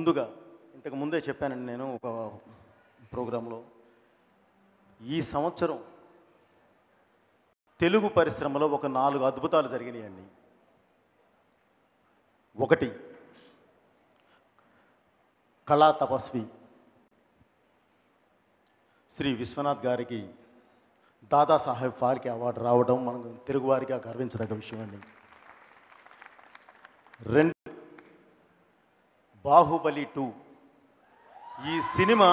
ముందుగా ఇంతకు ముందే చెప్పానండి నేను ఒక ప్రోగ్రాంలో ఈ సంవత్సరం తెలుగు పరిశ్రమలో ఒక నాలుగు అద్భుతాలు జరిగినాయండి ఒకటి కళా తపస్వి శ్రీ విశ్వనాథ్ గారికి దాదాసాహెబ్ ఫాల్కే అవార్డు రావడం మనకు తెలుగువారిగా గర్వించదగ్గ విషయం అండి రెండు బాహుబలి టూ ఈ సినిమా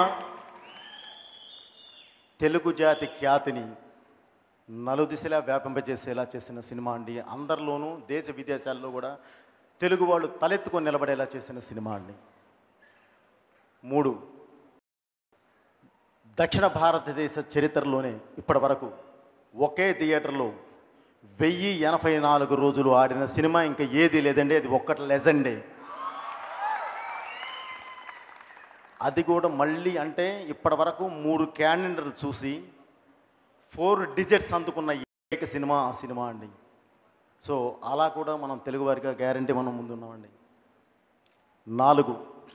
తెలుగు జాతి ఖ్యాతిని నలుదిశలా వ్యాపింపజేసేలా చేసిన సినిమా అండి అందరిలోనూ దేశ విదేశాల్లో కూడా తెలుగు వాళ్ళు తలెత్తుకొని నిలబడేలా చేసిన సినిమా అండి మూడు దక్షిణ భారతదేశ చరిత్రలోనే ఇప్పటి వరకు ఒకే థియేటర్లో వెయ్యి ఎనభై నాలుగు రోజులు ఆడిన సినిమా ఇంకా ఏది లేదండి అది ఒక్కటి లెజెండే అది కూడా మళ్ళీ అంటే ఇప్పటి వరకు మూడు క్యాలెండర్లు చూసి ఫోర్ డిజిట్స్ అందుకున్న ఏక సినిమా ఆ సినిమా అండి సో అలా కూడా మనం తెలుగువారిగా గ్యారంటీ మనం ముందున్నామండి నాలుగు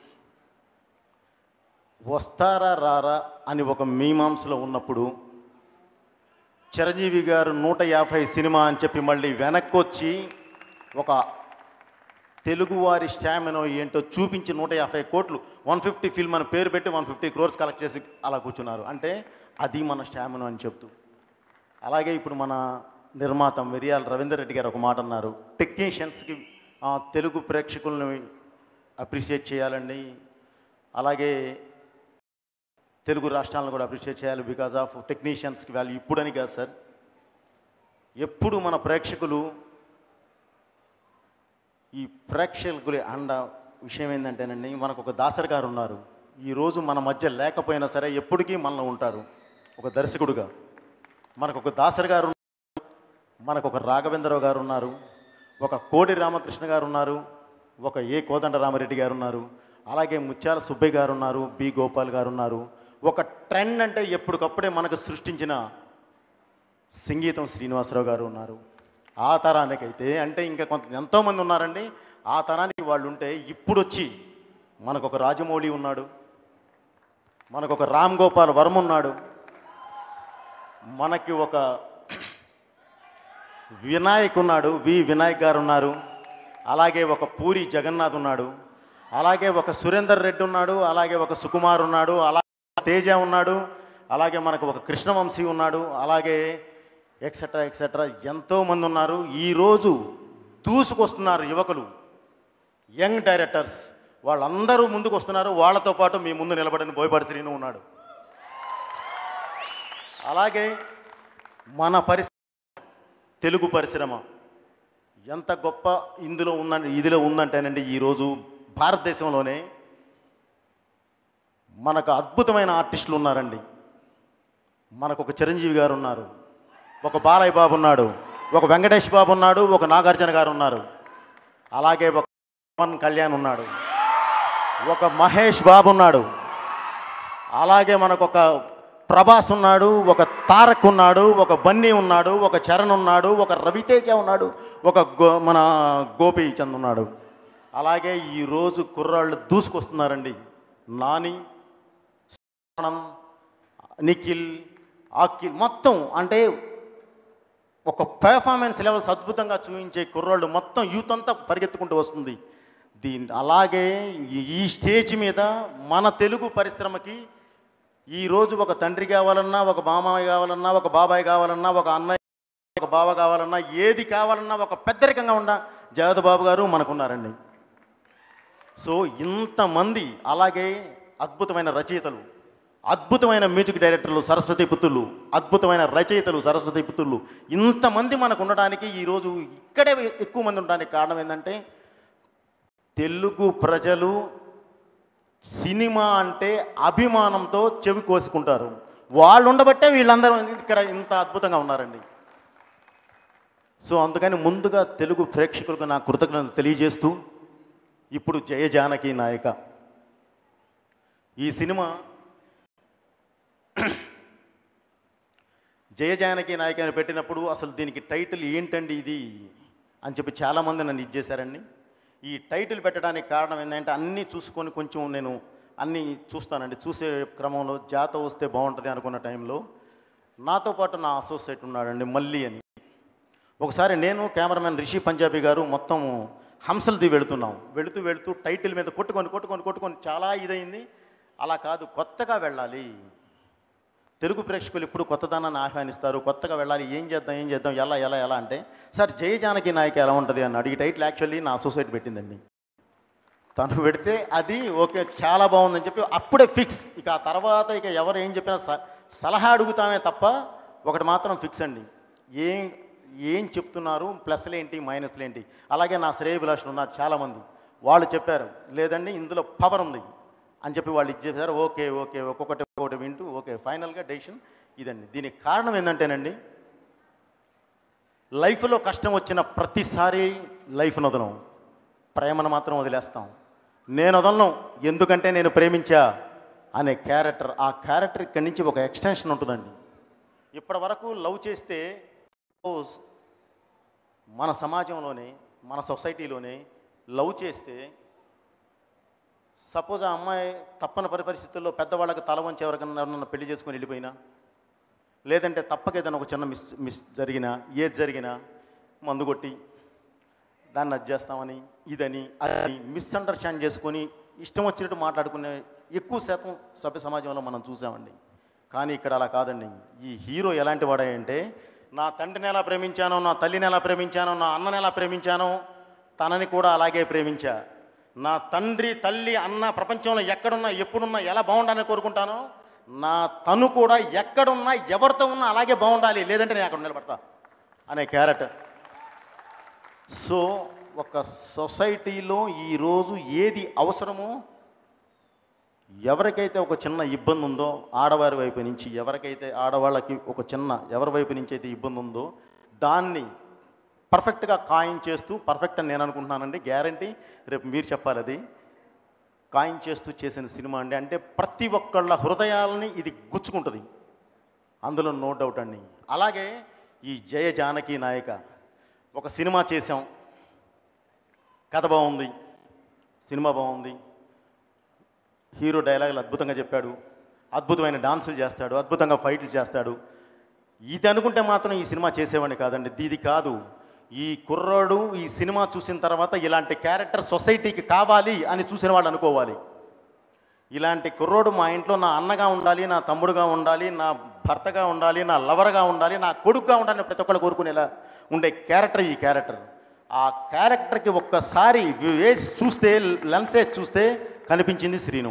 వస్తారా రారా అని ఒక మీమాంసలో ఉన్నప్పుడు చిరంజీవి గారు నూట యాభై సినిమా అని చెప్పి మళ్ళీ వెనక్కి వచ్చి ఒక తెలుగువారి స్టామినో ఏంటో చూపించి నూట యాభై కోట్లు వన్ ఫిఫ్టీ ఫిల్మ్ అని పేరు పెట్టి వన్ ఫిఫ్టీ క్రోర్స్ కలెక్ట్ చేసి అలా కూర్చున్నారు అంటే అది మన స్టామినో అని చెప్తూ అలాగే ఇప్పుడు మన నిర్మాత మిరియాల రవీందర్ రెడ్డి గారు ఒక మాట అన్నారు టెక్నీషియన్స్కి ఆ, తెలుగు ప్రేక్షకులను అప్రిషియేట్ చేయాలండి అలాగే తెలుగు రాష్ట్రాలను కూడా అప్రిషియేట్ చేయాలి బికాజ్ ఆఫ్ టెక్నీషియన్స్కి వాల్యూ ఇప్పుడని కాదు సార్ ఎప్పుడు మన ప్రేక్షకులు ఈ ప్రేక్షకుల అండ విషయం ఏంటంటేనండి మనకు ఒక దాసరి గారు ఉన్నారు ఈరోజు మన మధ్య లేకపోయినా సరే ఎప్పటికీ మనలో ఉంటారు ఒక దర్శకుడుగా మనకు ఒక దాసరి గారు ఉన్నారు, మనకు ఒక రాఘవేంద్రరావు గారు ఉన్నారు ఒక కోడి రామకృష్ణ గారు ఉన్నారు ఒక ఏ కోదండ రామారెడ్డి గారు ఉన్నారు అలాగే ముత్యాల సుబ్బయ్య గారు ఉన్నారు బి గోపాల్ గారు ఉన్నారు ఒక ట్రెండ్ అంటే ఎప్పటికప్పుడే మనకు సృష్టించిన సంగీతం శ్రీనివాసరావు గారు ఉన్నారు ఆ తరానికైతే అంటే ఇంకా కొంత ఎంతోమంది ఉన్నారండి ఆ తరానికి వాళ్ళు ఉంటే ఇప్పుడు వచ్చి మనకు ఒక రాజమౌళి ఉన్నాడు మనకు ఒక రామ్ గోపాల్ వర్మ ఉన్నాడు మనకి ఒక వినాయక్ ఉన్నాడు వి వినాయక్ గారు ఉన్నారు అలాగే ఒక పూరి జగన్నాథ్ ఉన్నాడు అలాగే ఒక సురేందర్ రెడ్డి ఉన్నాడు అలాగే ఒక సుకుమార్ ఉన్నాడు అలాగే తేజ ఉన్నాడు అలాగే మనకు ఒక కృష్ణవంశీ ఉన్నాడు అలాగే ఎక్సెట్రా ఎక్సెట్రా ఎంతోమంది ఉన్నారు ఈరోజు దూసుకొస్తున్నారు యువకులు యంగ్ డైరెక్టర్స్ వాళ్ళందరూ ముందుకు వస్తున్నారు వాళ్ళతో పాటు మీ ముందు నిలబడిన బోయపాటి శ్రీను ఉన్నాడు అలాగే మన పరిశ్రమ తెలుగు పరిశ్రమ ఎంత గొప్ప ఇందులో ఉందంటే ఇదిలో ఉందంటేనండి ఈరోజు భారతదేశంలోనే మనకు అద్భుతమైన ఆర్టిస్టులు ఉన్నారండి మనకు ఒక చిరంజీవి గారు ఉన్నారు ఒక బాలయ్య బాబు ఉన్నాడు ఒక వెంకటేష్ బాబు ఉన్నాడు ఒక నాగార్జున గారు ఉన్నారు అలాగే ఒక పవన్ కళ్యాణ్ ఉన్నాడు ఒక మహేష్ బాబు ఉన్నాడు అలాగే మనకు ఒక ప్రభాస్ ఉన్నాడు ఒక తారక్ ఉన్నాడు ఒక బన్నీ ఉన్నాడు ఒక చరణ్ ఉన్నాడు ఒక రవితేజ ఉన్నాడు ఒక గో మన గోపీచంద్ ఉన్నాడు అలాగే ఈరోజు కుర్రాళ్ళు దూసుకొస్తున్నారండి నాని ఆనంద్ నిఖిల్ అఖిల్ మొత్తం అంటే ఒక పెర్ఫార్మెన్స్ లెవెల్స్ అద్భుతంగా చూపించే కుర్రాళ్ళు మొత్తం యూత్ అంతా పరిగెత్తుకుంటూ వస్తుంది దీని అలాగే ఈ- ఈ స్టేజ్ మీద మన తెలుగు పరిశ్రమకి ఈరోజు ఒక తండ్రి కావాలన్నా ఒక మామయ్య కావాలన్నా ఒక బాబాయ్ కావాలన్నా ఒక అన్నయ్య ఒక బావ కావాలన్నా ఏది కావాలన్నా ఒక పెద్దరికంగా ఉన్న జగద్ బాబు గారు మనకున్నారండి సో ఇంతమంది అలాగే అద్భుతమైన రచయితలు అద్భుతమైన మ్యూజిక్ డైరెక్టర్లు సరస్వతి పుత్రులు అద్భుతమైన రచయితలు సరస్వతి పుత్రులు ఇంతమంది మనకు ఉండడానికి ఈరోజు ఇక్కడే ఎక్కువ మంది ఉండడానికి కారణం ఏంటంటే తెలుగు ప్రజలు సినిమా అంటే అభిమానంతో చెవి కోసుకుంటారు వాళ్ళు ఉండబట్టే వీళ్ళందరూ ఇక్కడ ఇంత అద్భుతంగా ఉన్నారండి సో అందుకని ముందుగా తెలుగు ప్రేక్షకులకు నా కృతజ్ఞతలు తెలియజేస్తూ ఇప్పుడు జయ జానకి నాయక ఈ సినిమా జయ జానకి నాయక అని పెట్టినప్పుడు అసలు దీనికి టైటిల్ ఏంటండి ఇది అని చెప్పి చాలామంది నన్ను ఇచ్చేశారండి ఈ టైటిల్ పెట్టడానికి కారణం ఏంటంటే అన్నీ చూసుకొని కొంచెం నేను అన్నీ చూస్తానండి చూసే క్రమంలో జాత వస్తే బాగుంటుంది అనుకున్న టైంలో నాతో పాటు నా అసోసియేట్ ఉన్నాడండి మళ్ళీ అని ఒకసారి నేను కెమెరామెన్ రిషి పంజాబీ గారు మొత్తం హంసలది వెళుతున్నాం వెళుతూ వెళుతూ టైటిల్ మీద కొట్టుకొని కొట్టుకొని కొట్టుకొని చాలా ఇదైంది అలా కాదు కొత్తగా వెళ్ళాలి తెలుగు ప్రేక్షకులు ఇప్పుడు కొత్తదనాన్ని ఆహ్వానిస్తారు కొత్తగా వెళ్ళాలి ఏం చేద్దాం ఏం చేద్దాం ఎలా ఎలా ఎలా అంటే సార్ జయ జానకి నాయక ఎలా ఉంటుంది అన్నాడు ఈ టైటిల్ యాక్చువల్లీ నా అసోసియేట్ పెట్టిందండి తను పెడితే అది ఓకే చాలా బాగుందని చెప్పి అప్పుడే ఫిక్స్ ఇక ఆ తర్వాత ఇక ఎవరు ఏం చెప్పినా స- సలహా అడుగుతామే తప్ప ఒకటి మాత్రం ఫిక్స్ అండి ఏం ఏం చెప్తున్నారు ప్లస్లు ఏంటి మైనస్లు ఏంటి అలాగే నా శ్రేయభిలాషులు ఉన్నారు చాలామంది వాళ్ళు చెప్పారు లేదండి ఇందులో పవర్ ఉంది అని చెప్పి వాళ్ళు ఇచ్చేసారు ఓకే ఓకే ఒక్కొక్కటి ఒక్కొక్కటి వింటూ ఓకే ఫైనల్గా డెసిషన్ ఇదండి దీనికి కారణం ఏంటంటేనండి లైఫ్లో కష్టం వచ్చిన ప్రతిసారి లైఫ్ వదలం ప్రేమను మాత్రం వదిలేస్తాం నేను వదలను ఎందుకంటే నేను ప్రేమించా అనే క్యారెక్టర్ ఆ క్యారెక్టర్ ఇక్కడి నుంచి ఒక ఎక్స్టెన్షన్ ఉంటుందండి ఇప్పటి వరకు లవ్ చేస్తే సపోజ్ మన సమాజంలోనే మన సొసైటీలోనే లవ్ చేస్తే సపోజ్ ఆ అమ్మాయి తప్పని పరి పరిస్థితుల్లో పెద్దవాళ్ళకి తల వంచి ఎవరికన్నా ఎవరన్నా పెళ్లి చేసుకొని వెళ్ళిపోయినా లేదంటే తప్పక ఏదైనా ఒక చిన్న మిస్ మిస్ జరిగినా ఏది జరిగినా మందు కొట్టి దాన్ని అది చేస్తామని ఇదని అది మిస్అండర్స్టాండ్ చేసుకొని ఇష్టం వచ్చినట్టు మాట్లాడుకునే ఎక్కువ శాతం సభ్య సమాజంలో మనం చూసామండి కానీ ఇక్కడ అలా కాదండి ఈ హీరో ఎలాంటి వాడంటే నా తండ్రిని ఎలా ప్రేమించానో నా తల్లిని ఎలా ప్రేమించానో నా అన్నని ఎలా ప్రేమించానో తనని కూడా అలాగే ప్రేమించా నా తండ్రి తల్లి అన్న ప్రపంచంలో ఎక్కడున్నా ఎప్పుడున్నా ఎలా బాగుండాలని కోరుకుంటానో నా తను కూడా ఎక్కడున్నా ఎవరితో ఉన్నా అలాగే బాగుండాలి లేదంటే నేను అక్కడ నిలబడతా అనే క్యారెక్టర్ సో ఒక సొసైటీలో ఈరోజు ఏది అవసరమో ఎవరికైతే ఒక చిన్న ఇబ్బంది ఉందో ఆడవారి వైపు నుంచి ఎవరికైతే ఆడవాళ్ళకి ఒక చిన్న ఎవరి వైపు నుంచి అయితే ఇబ్బంది ఉందో దాన్ని పర్ఫెక్ట్గా కాయిన్ చేస్తూ పర్ఫెక్ట్ అని నేను అనుకుంటున్నానండి గ్యారంటీ రేపు మీరు చెప్పాలి అది కాయిన్ చేస్తూ చేసిన సినిమా అండి అంటే ప్రతి ఒక్కళ్ళ హృదయాలని ఇది గుచ్చుకుంటుంది అందులో నో డౌట్ అండి అలాగే ఈ జయ జానకి నాయక ఒక సినిమా చేసాం కథ బాగుంది సినిమా బాగుంది హీరో డైలాగులు అద్భుతంగా చెప్పాడు అద్భుతమైన డాన్సులు చేస్తాడు అద్భుతంగా ఫైట్లు చేస్తాడు ఇది అనుకుంటే మాత్రం ఈ సినిమా చేసేవాడిని కాదండి ఇది కాదు ఈ కుర్రాడు ఈ సినిమా చూసిన తర్వాత ఇలాంటి క్యారెక్టర్ సొసైటీకి కావాలి అని చూసిన వాళ్ళు అనుకోవాలి ఇలాంటి కుర్రోడు మా ఇంట్లో నా అన్నగా ఉండాలి నా తమ్ముడుగా ఉండాలి నా భర్తగా ఉండాలి నా లవర్గా ఉండాలి నా కొడుకుగా ఉండాలి అని ప్రతి ఒక్కళ్ళు కోరుకునేలా ఉండే క్యారెక్టర్ ఈ క్యారెక్టర్ ఆ క్యారెక్టర్కి ఒక్కసారి వేసి చూస్తే లెన్స్ వేసి చూస్తే కనిపించింది శ్రీను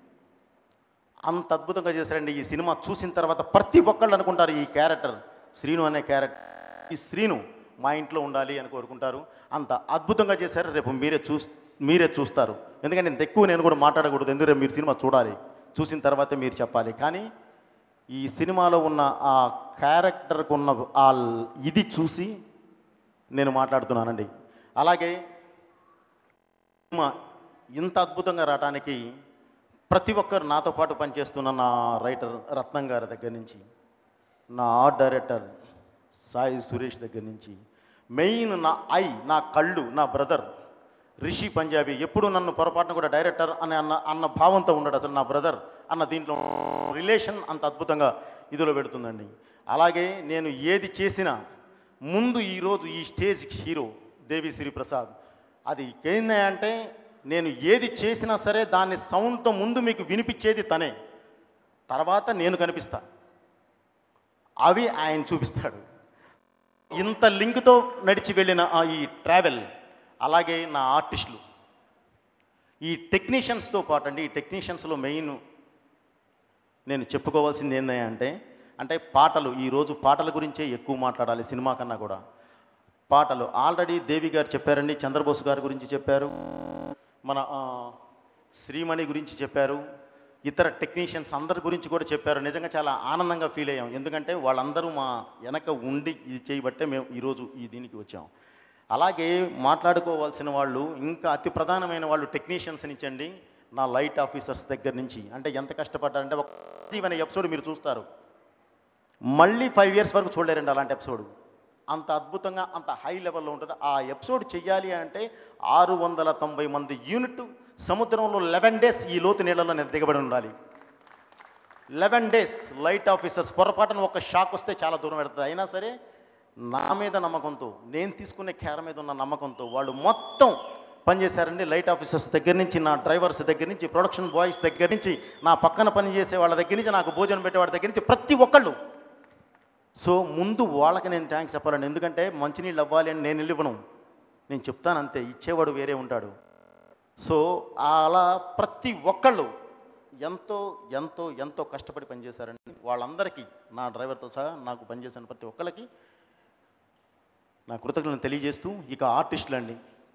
అంత అద్భుతంగా చేశారండి ఈ సినిమా చూసిన తర్వాత ప్రతి ఒక్కళ్ళు అనుకుంటారు ఈ క్యారెక్టర్ శ్రీను అనే క్యారెక్టర్ ఈ శ్రీను మా ఇంట్లో ఉండాలి అని కోరుకుంటారు అంత అద్భుతంగా చేశారు రేపు మీరే చూ మీరే చూస్తారు ఎందుకంటే ఇంత ఎక్కువ నేను కూడా మాట్లాడకూడదు ఎందుకంటే మీరు సినిమా చూడాలి చూసిన తర్వాతే మీరు చెప్పాలి కానీ ఈ సినిమాలో ఉన్న ఆ క్యారెక్టర్కి ఉన్న ఆ ఇది చూసి నేను మాట్లాడుతున్నానండి అలాగే సినిమా ఇంత అద్భుతంగా రావడానికి ప్రతి ఒక్కరు నాతో పాటు పనిచేస్తున్న నా రైటర్ రత్నం గారి దగ్గర నుంచి నా ఆర్ట్ డైరెక్టర్ సాయి సురేష్ దగ్గర నుంచి మెయిన్ నా ఐ నా కళ్ళు నా బ్రదర్ రిషి పంజాబీ ఎప్పుడు నన్ను పొరపాటున కూడా డైరెక్టర్ అని అన్న అన్న భావంతో ఉండడు అసలు నా బ్రదర్ అన్న దీంట్లో రిలేషన్ అంత అద్భుతంగా ఇదిలో పెడుతుందండి అలాగే నేను ఏది చేసినా ముందు ఈరోజు ఈ స్టేజ్ హీరో దేవి శ్రీప్రసాద్ అది ఏంటంటే నేను ఏది చేసినా సరే దాన్ని సౌండ్తో ముందు మీకు వినిపించేది తనే తర్వాత నేను కనిపిస్తా అవి ఆయన చూపిస్తాడు ఇంత లింక్తో నడిచి వెళ్ళిన ఆ ఈ ట్రావెల్ అలాగే నా ఆర్టిస్టులు ఈ టెక్నీషియన్స్తో పాటు అండి ఈ టెక్నీషియన్స్లో మెయిన్ నేను చెప్పుకోవాల్సింది ఏంటంటే అంటే పాటలు ఈరోజు పాటల గురించే ఎక్కువ మాట్లాడాలి సినిమా కన్నా కూడా పాటలు ఆల్రెడీ దేవి గారు చెప్పారండి చంద్రబోస్ గారి గురించి చెప్పారు మన ఆ, శ్రీమణి గురించి చెప్పారు ఇతర టెక్నీషియన్స్ అందరి గురించి కూడా చెప్పారు నిజంగా చాలా ఆనందంగా ఫీల్ అయ్యాం ఎందుకంటే వాళ్ళందరూ మా వెనక ఉండి ఇది చేయబట్టే మేము ఈరోజు ఈ దీనికి వచ్చాం అలాగే మాట్లాడుకోవాల్సిన వాళ్ళు ఇంకా అతి ప్రధానమైన వాళ్ళు టెక్నీషియన్స్ నుంచండి నా లైట్ ఆఫీసర్స్ దగ్గర నుంచి అంటే ఎంత కష్టపడ్డారంటే ఒక ఇవన్న ఎపిసోడ్ మీరు చూస్తారు మళ్ళీ ఫైవ్ ఇయర్స్ వరకు చూడలేరండి అలాంటి ఎపిసోడ్ అంత అద్భుతంగా అంత హై లెవెల్లో ఉంటుంది ఆ ఎపిసోడ్ చెయ్యాలి అంటే ఆరు వందల తొంభై మంది యూనిట్ సముద్రంలో లెవెన్ డేస్ ఈ లోతు నీళ్ళలో నేను దిగబడి ఉండాలి లెవెన్ డేస్ లైట్ ఆఫీసర్స్ పొరపాటున ఒక షాక్ వస్తే చాలా దూరం పెడుతుంది అయినా సరే నా మీద నమ్మకంతో నేను తీసుకునే కేర మీద ఉన్న నమ్మకంతో వాళ్ళు మొత్తం పనిచేశారండి లైట్ ఆఫీసర్స్ దగ్గర నుంచి నా డ్రైవర్స్ దగ్గర నుంచి ప్రొడక్షన్ బాయ్స్ దగ్గర నుంచి నా పక్కన పనిచేసే వాళ్ళ దగ్గర నుంచి నాకు భోజనం పెట్టే వాళ్ళ దగ్గర నుంచి ప్రతి ఒక్కళ్ళు సో ముందు వాళ్ళకి నేను థ్యాంక్స్ చెప్పాలండి ఎందుకంటే మంచినీళ్ళు అవ్వాలి అని నేను ఇవ్వను నేను చెప్తాను అంతే ఇచ్చేవాడు వేరే ఉంటాడు సో అలా ప్రతి ఒక్కళ్ళు ఎంతో ఎంతో ఎంతో కష్టపడి పనిచేశారండి వాళ్ళందరికీ నా డ్రైవర్తో సహా నాకు పనిచేసిన ప్రతి ఒక్కళ్ళకి నా కృతజ్ఞతలు తెలియజేస్తూ ఇక ఆర్టిస్టులు అండి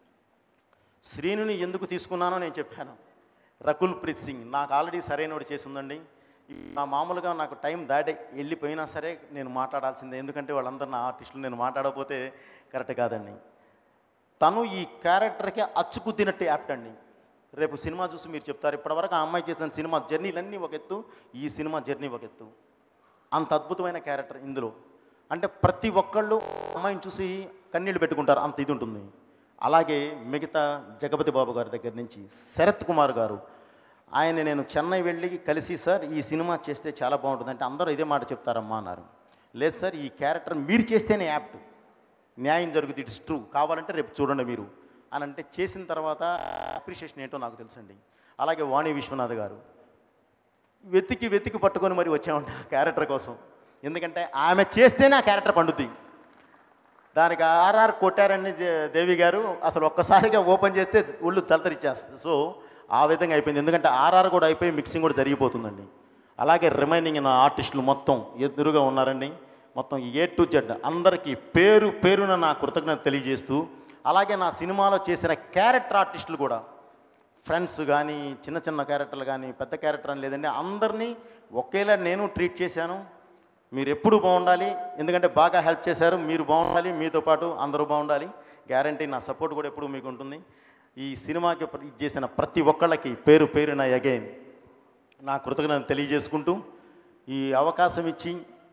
శ్రీనుని ఎందుకు తీసుకున్నానో నేను చెప్పాను రకుల్ ప్రీత్ సింగ్ నాకు ఆల్రెడీ సరైనవాడు చేసి ఉందండి నా మామూలుగా నాకు టైం దాటి వెళ్ళిపోయినా సరే నేను మాట్లాడాల్సిందే ఎందుకంటే వాళ్ళందరూ నా ఆర్టిస్టులు నేను మాట్లాడకపోతే కరెక్ట్ కాదండి తను ఈ క్యారెక్టర్కి అచ్చుకుద్దినట్టు యాప్ట్ అండి రేపు సినిమా చూసి మీరు చెప్తారు ఇప్పటివరకు ఆ అమ్మాయి చేసిన సినిమా జర్నీలన్నీ ఒక ఎత్తు ఈ సినిమా జర్నీ ఒక ఎత్తు అంత అద్భుతమైన క్యారెక్టర్ ఇందులో అంటే ప్రతి ఒక్కళ్ళు అమ్మాయిని చూసి కన్నీళ్ళు పెట్టుకుంటారు అంత ఇది ఉంటుంది అలాగే మిగతా జగపతి బాబు గారి దగ్గర నుంచి శరత్ కుమార్ గారు ఆయన నేను చెన్నై వెళ్ళి కలిసి సార్ ఈ సినిమా చేస్తే చాలా బాగుంటుంది అంటే అందరూ ఇదే మాట చెప్తారమ్మా అన్నారు లేదు సార్ ఈ క్యారెక్టర్ మీరు చేస్తేనే యాప్ట్ న్యాయం జరుగుతుంది ఇట్స్ ట్రూ కావాలంటే రేపు చూడండి మీరు అని అంటే చేసిన తర్వాత అప్రిషియేషన్ ఏంటో నాకు తెలుసండి అలాగే వాణి విశ్వనాథ్ గారు వెతికి వెతికి పట్టుకొని మరి వచ్చామంట ఆ క్యారెక్టర్ కోసం ఎందుకంటే ఆమె చేస్తేనే ఆ క్యారెక్టర్ పండుద్ది దానికి ఆర్ఆర్ కొట్టారని దే- దేవి గారు అసలు ఒక్కసారిగా ఓపెన్ చేస్తే ఒళ్ళు తలతరిచ్చేస్తుంది సో ఆ విధంగా అయిపోయింది ఎందుకంటే ఆర్ఆర్ కూడా అయిపోయి మిక్సింగ్ కూడా జరిగిపోతుందండి అలాగే రిమైనింగ్ నా ఆర్టిస్టులు మొత్తం ఎదురుగా ఉన్నారండి మొత్తం ఏ టు జెడ్ అందరికీ పేరు పేరున నా కృతజ్ఞత తెలియజేస్తూ అలాగే నా సినిమాలో చేసిన క్యారెక్టర్ ఆర్టిస్టులు కూడా ఫ్రెండ్స్ కానీ చిన్న చిన్న క్యారెక్టర్లు కానీ పెద్ద క్యారెక్టర్ అని లేదండి అందరినీ ఒకేలా నేను ట్రీట్ చేశాను మీరు ఎప్పుడు బాగుండాలి ఎందుకంటే బాగా హెల్ప్ చేశారు మీరు బాగుండాలి మీతో పాటు అందరూ బాగుండాలి గ్యారంటీ నా సపోర్ట్ కూడా ఎప్పుడు మీకు ఉంటుంది ఈ సినిమాకి ప్ర- ఇది చేసిన ప్రతి ఒక్కళ్ళకి పేరు పేరున అగైన్ నా కృతజ్ఞత తెలియజేసుకుంటూ ఈ అవకాశం ఇచ్చి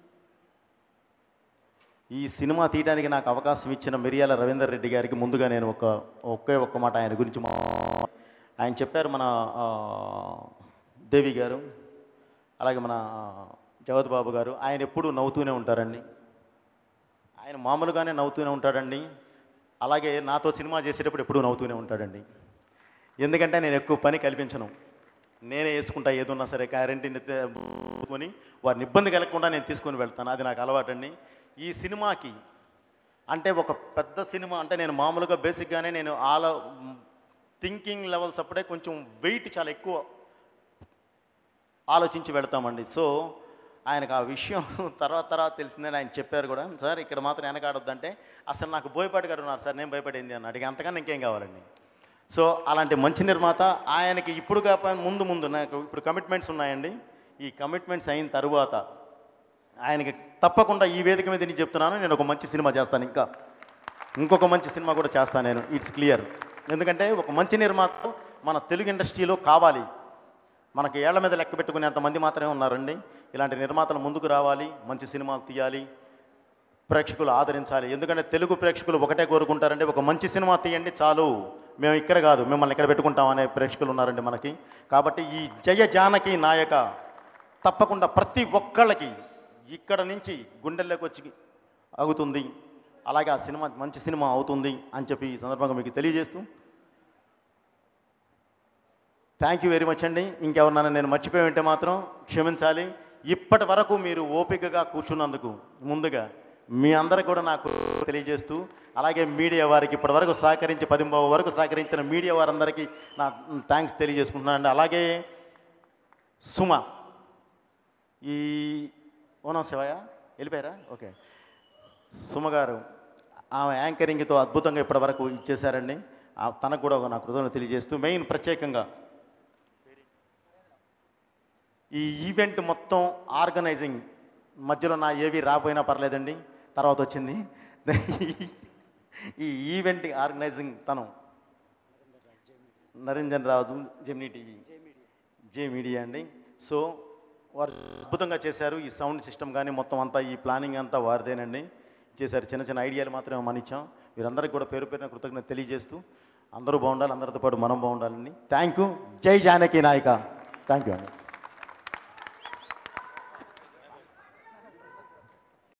ఈ సినిమా తీయడానికి నాకు అవకాశం ఇచ్చిన మిరియాల రవీందర్ రెడ్డి గారికి ముందుగా నేను ఒక ఒకే ఒక్క మాట ఆయన గురించి మా ఆయన చెప్పారు మన ఆ, దేవి గారు అలాగే మన జగత్ బాబు గారు ఆయన ఎప్పుడూ నవ్వుతూనే ఉంటారండి ఆయన మామూలుగానే నవ్వుతూనే ఉంటాడండి అలాగే నాతో సినిమా చేసేటప్పుడు ఎప్పుడూ నవ్వుతూనే ఉంటాడండి ఎందుకంటే నేను ఎక్కువ పని కల్పించను నేనే వేసుకుంటా ఏదున్నా సరే గ్యారంటీని కొని వారిని ఇబ్బంది కలగకుండా నేను తీసుకొని వెళ్తాను అది నాకు అలవాటండి ఈ సినిమాకి అంటే ఒక పెద్ద సినిమా అంటే నేను మామూలుగా బేసిక్గానే నేను ఆల థింకింగ్ లెవెల్స్ అప్పుడే కొంచెం వెయిట్ చాలా ఎక్కువ ఆలోచించి వెళ్తామండి సో ఆయనకు ఆ విషయం తర్వాత తర్వాత తెలిసిందని ఆయన చెప్పారు కూడా సార్ ఇక్కడ మాత్రం వెనకాడొద్దంటే అసలు నాకు బోయపాటి గారు ఉన్నారు సార్ నేను భయపడింది అన్నాడు ఇక అంతకన్నా ఇంకేం కావాలండి సో అలాంటి మంచి నిర్మాత ఆయనకి ఇప్పుడు కాకపోయినా ముందు ముందు నాకు ఇప్పుడు కమిట్మెంట్స్ ఉన్నాయండి ఈ కమిట్మెంట్స్ అయిన తరువాత ఆయనకి తప్పకుండా ఈ వేదిక మీద నేను చెప్తున్నాను నేను ఒక మంచి సినిమా చేస్తాను ఇంకా ఇంకొక మంచి సినిమా కూడా చేస్తాను నేను ఇట్స్ క్లియర్ ఎందుకంటే ఒక మంచి నిర్మాత మన తెలుగు ఇండస్ట్రీలో కావాలి మనకి ఏళ్ల మీద లెక్క పెట్టుకునేంత మంది మాత్రమే ఉన్నారండి ఇలాంటి నిర్మాతలు ముందుకు రావాలి మంచి సినిమాలు తీయాలి ప్రేక్షకులు ఆదరించాలి ఎందుకంటే తెలుగు ప్రేక్షకులు ఒకటే కోరుకుంటారండి ఒక మంచి సినిమా తీయండి చాలు మేము ఇక్కడ కాదు మిమ్మల్ని ఇక్కడ పెట్టుకుంటాం అనే ప్రేక్షకులు ఉన్నారండి మనకి కాబట్టి ఈ జయ జానకి నాయక తప్పకుండా ప్రతి ఒక్కళ్ళకి ఇక్కడ నుంచి గుండెల్లోకి వచ్చి ఆగుతుంది అలాగే ఆ సినిమా మంచి సినిమా అవుతుంది అని చెప్పి ఈ సందర్భంగా మీకు తెలియజేస్తూ థ్యాంక్ యూ వెరీ మచ్ అండి ఇంకెవరినైనా నేను మర్చిపోయి ఉంటే మాత్రం క్షమించాలి ఇప్పటి వరకు మీరు ఓపికగా కూర్చున్నందుకు ముందుగా మీ అందరికి కూడా నాకు తెలియజేస్తూ అలాగే మీడియా వారికి ఇప్పటి వరకు సహకరించి పదింబావ వరకు సహకరించిన మీడియా వారందరికీ నా థ్యాంక్స్ తెలియజేసుకుంటున్నాను అండి అలాగే సుమ ఈ ఓనం శివయ్య వెళ్ళిపోయారా ఓకే సుమ గారు ఆమె యాంకరింగ్తో అద్భుతంగా ఇప్పటివరకు ఇచ్చేశారండి ఆ తనకు కూడా నా కృతజ్ఞత తెలియజేస్తూ మెయిన్ ప్రత్యేకంగా ఈ ఈవెంట్ మొత్తం ఆర్గనైజింగ్ మధ్యలో నా ఏవి రాపోయినా పర్లేదండి తర్వాత వచ్చింది ఈ ఈవెంట్ ఆర్గనైజింగ్ తను Narendra Raju Gemini TV J media అండి సో వారు అద్భుతంగా చేశారు ఈ సౌండ్ సిస్టమ్ కానీ మొత్తం అంతా ఈ ప్లానింగ్ అంతా వారిదేనండి చేశారు చిన్న చిన్న ఐడియాలు మాత్రమే మనం ఇచ్చాం వీరందరికీ కూడా పేరు పేరున కృతజ్ఞత తెలియజేస్తూ అందరూ బాగుండాలి అందరితో పాటు మనం బాగుండాలని థ్యాంక్ యూ జై జానకి నాయక థ్యాంక్ యూ అండి